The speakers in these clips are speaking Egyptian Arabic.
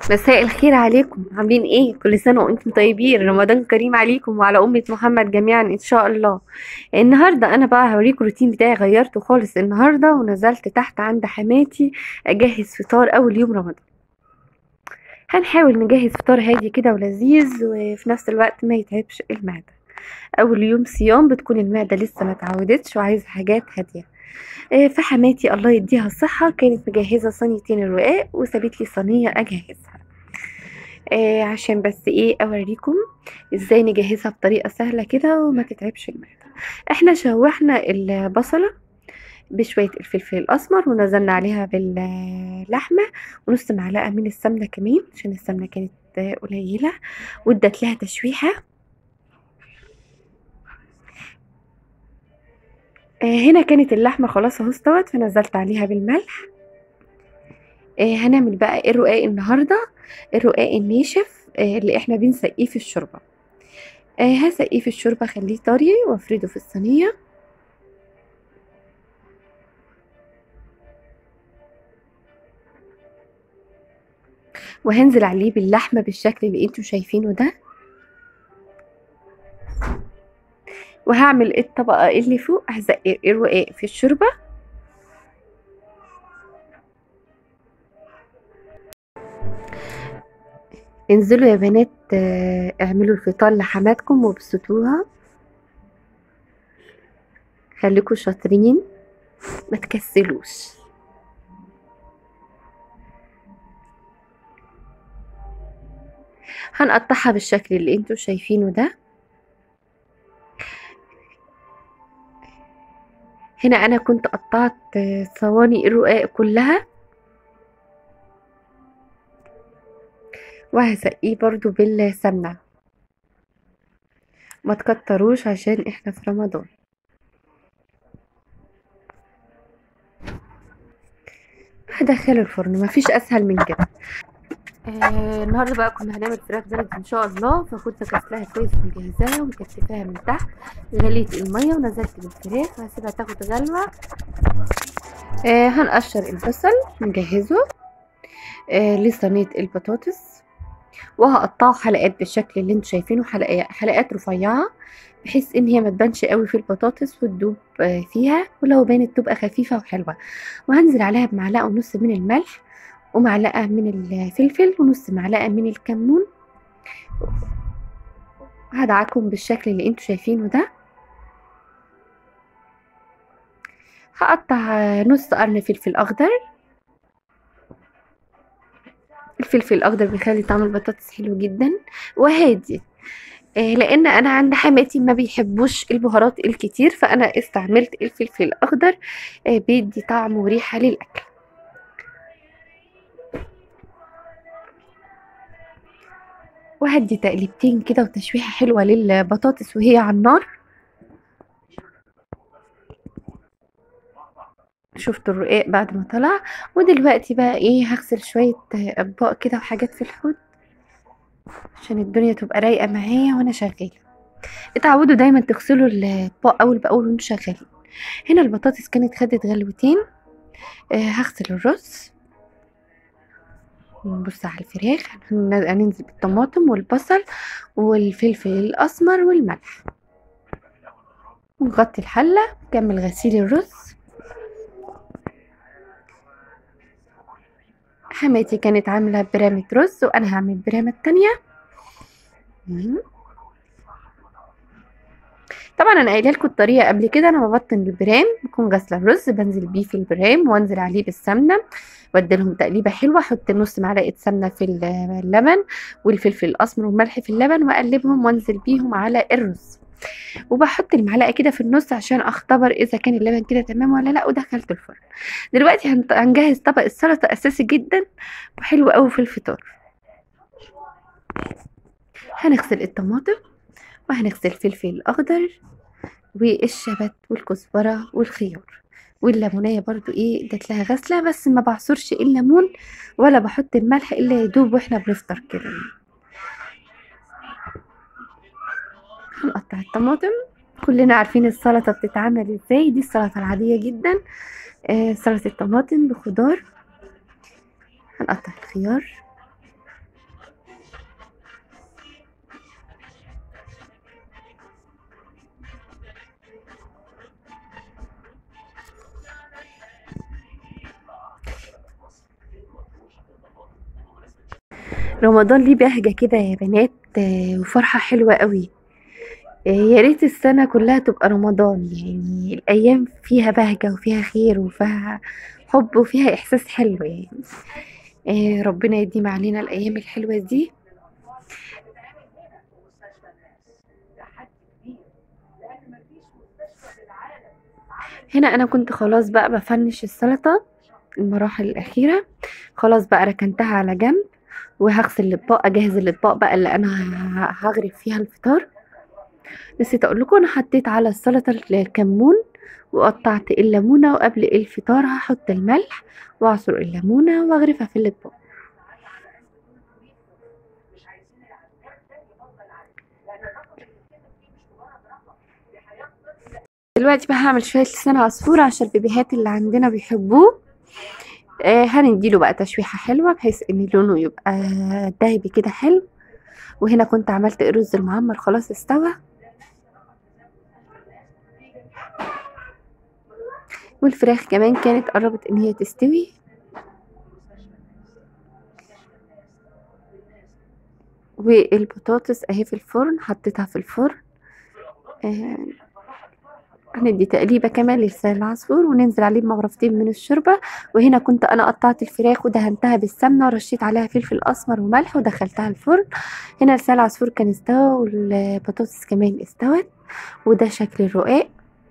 مساء الخير عليكم عاملين ايه كل سنة وانتم طيبين رمضان كريم عليكم وعلى أمة محمد جميعا ان شاء الله النهاردة انا بقى هوريكم الروتين بتاعي غيرته خالص النهاردة ونزلت تحت عند حماتي اجهز فطار اول يوم رمضان هنحاول نجهز فطار هادي كده ولذيذ وفي نفس الوقت ما يتعبش المعدة اول يوم صيام بتكون المعدة لسه ما اتعودتش وعايزة حاجات هادية آه، فحماتي الله يديها الصحة كانت مجهزة صينيتين الرقاق وسابت لي صينية اجهزها آه عشان بس ايه اوريكم ازاي نجهزها بطريقة سهلة كده وما تتعبش المعدة احنا شوحنا البصلة بشوية الفلفل الأسمر ونزلنا عليها باللحمة ونص معلقة من السمنة كمان عشان السمنة كانت قليلة وادت لها تشويحة آه هنا كانت اللحمة خلاص اهو استوت فنزلت عليها بالملح آه هنعمل بقى ايه الرقاق النهاردة الرقاق الناشف آه اللي احنا بنسقيه في الشوربة آه هسقيه في الشوربة اخليه طري وافرده في الصينية وهنزل عليه باللحمة بالشكل اللي انتوا شايفينه ده وهعمل الطبقة اللي فوق هزق الرقاق في الشوربة انزلوا يا بنات آه، اعملوا الفطار لحماتكم وابسطوها خليكوا شاطرين ما تكسلوش هنقطعها بالشكل اللي انتوا شايفينه ده هنا انا كنت قطعت آه، صواني الرقاق كلها وهسقيه برضو بالسمنة ما تكتروش عشان احنا في رمضان هدخله الفرن مفيش اسهل من كده آه النهارده بقى كنا هنعمل فراخ بلدي ان شاء الله فكنت غسلاها كويس ومجهزاها ومكتفاها من تحت غليت الميه ونزلت بالفراخ وهسيبها تاخد غلوه آه هنقشر البصل نجهزه آه لصينيه البطاطس وهقطعه حلقات بالشكل اللي انتوا شايفينه حلقات حلقات رفيعه بحيث ان هي ما تبانش قوي في البطاطس وتدوب آه، فيها ولو بانت تبقى خفيفه وحلوه وهنزل عليها بمعلقه ونص من الملح ومعلقه من الفلفل ونص معلقه من الكمون هدعكم بالشكل اللي انتوا شايفينه ده هقطع آه، نص قرن فلفل اخضر الفلفل الاخضر بيخلي طعم البطاطس حلو جدا وهادي آه، لان انا عند حماتي ما بيحبوش البهارات الكتير فانا استعملت الفلفل الاخضر آه، بيدي طعم وريحه للاكل وهدي تقليبتين كده وتشويحه حلوه للبطاطس وهي على النار شفت الرقاق بعد ما طلع ودلوقتي بقى ايه هغسل شويه آه، اطباق كده وحاجات في الحوض عشان الدنيا تبقى رايقه معايا وانا شغاله اتعودوا دايما تغسلوا الاطباق اول باول وانتوا شغالين هنا البطاطس كانت خدت غلوتين آه هغسل الرز نبص على الفراخ هن- هننزل بالطماطم والبصل والفلفل الاسمر والملح ونغطي الحله نكمل غسيل الرز حماتي كانت عامله برامة رز وانا هعمل برامة تانية مم. طبعا انا قايله لكم الطريقه قبل كده انا ببطن البرام بكون غاسله الرز بنزل بيه في البرام وانزل عليه بالسمنه واديلهم تقليبه حلوه احط نص معلقه سمنه في اللبن والفلفل الاسمر والملح في اللبن واقلبهم وانزل بيهم على الرز وبحط المعلقه كده في النص عشان اختبر اذا كان اللبن كده تمام ولا لا ودخلت الفرن دلوقتي هنط- هنجهز طبق السلطه اساسي جدا وحلو قوي في الفطار هنغسل الطماطم وهنغسل الفلفل الاخضر والشبت والكزبره والخيار والليمونيه برضو ايه ادت لها غسله بس ما بعصرش الليمون ولا بحط الملح الا يدوب واحنا بنفطر كده هنقطع الطماطم كلنا عارفين السلطه بتتعمل ازاي دي السلطه العاديه جدا آه سلطه الطماطم بخضار هنقطع الخيار رمضان ليه بهجة كده يا بنات آه، وفرحة حلوة قوي آه، يا ريت السنة كلها تبقى رمضان يعني الأيام فيها بهجة وفيها خير وفيها حب وفيها إحساس حلو يعني آه، ربنا يديم علينا الأيام الحلوة دي هنا أنا كنت خلاص بقى بفنش السلطة المراحل الأخيرة خلاص بقى ركنتها على جنب وهغسل الأطباق أجهز الأطباق بقى اللي أنا ه- هغرف فيها الفطار نسيت أقول لكم أنا حطيت على السلطة الكمون وقطعت الليمونة وقبل الفطار هحط الملح وأعصر الليمونة وأغرفها في الأطباق دلوقتي بقى هعمل شوية لسان عصفور عشان البيبيهات اللي عندنا بيحبوه آه هنديله بقى تشويحة حلوة بحيث ان لونه يبقى دهبي كده حلو وهنا كنت عملت الرز المعمر خلاص استوى والفراخ كمان كانت قربت ان هي تستوي والبطاطس اهي في الفرن حطيتها في الفرن آه هندي تقليبة كمان للسان العصفور وننزل عليه بمغرفتين من الشوربة وهنا كنت أنا قطعت الفراخ ودهنتها بالسمنة ورشيت عليها فلفل أسمر وملح ودخلتها الفرن هنا لسان العصفور كان استوى والبطاطس كمان استوت وده شكل الرقاق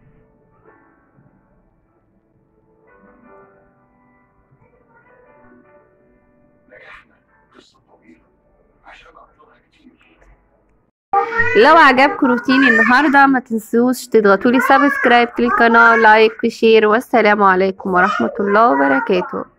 لو عجبكم روتيني النهارده ما تنسوش تضغطوا لي سبسكرايب للقناه لايك وشير والسلام عليكم ورحمه الله وبركاته